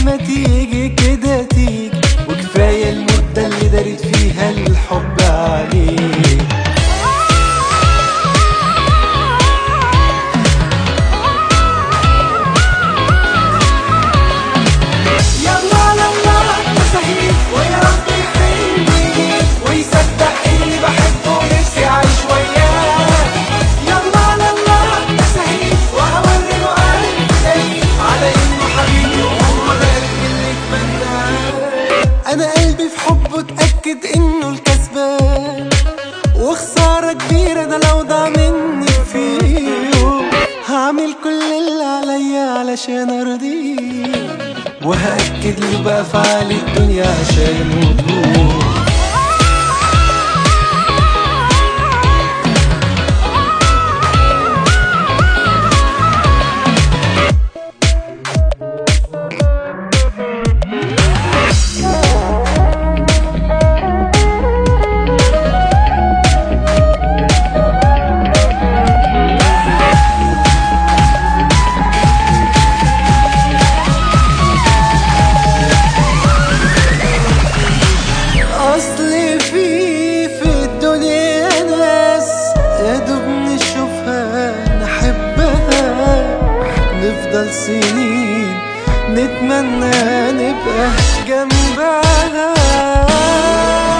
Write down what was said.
ما تيجي كده تيجي وكفاية المدة اللي دارت فيها الحب عليك يلا يلا مستحيل ويا رب يحبني ويصدق اني بحبه ونفسي اعيش وياه يلا يلا مستحيل وهوري له قلبي على انه حبيبي وهو ده اللي اتمناه انا قلبي في حبه اتاكد انه الكسبان وخسارة كبيرة ده لو ضاع مني فيه هعمل كل اللي عليا علشان ارضيه وهأكد له بأفعال الدنيا عشان وضوح اصل في في الدنيا ناس يا دوب نشوفها نحبها نفضل سنين نتمنى نبقى جنبها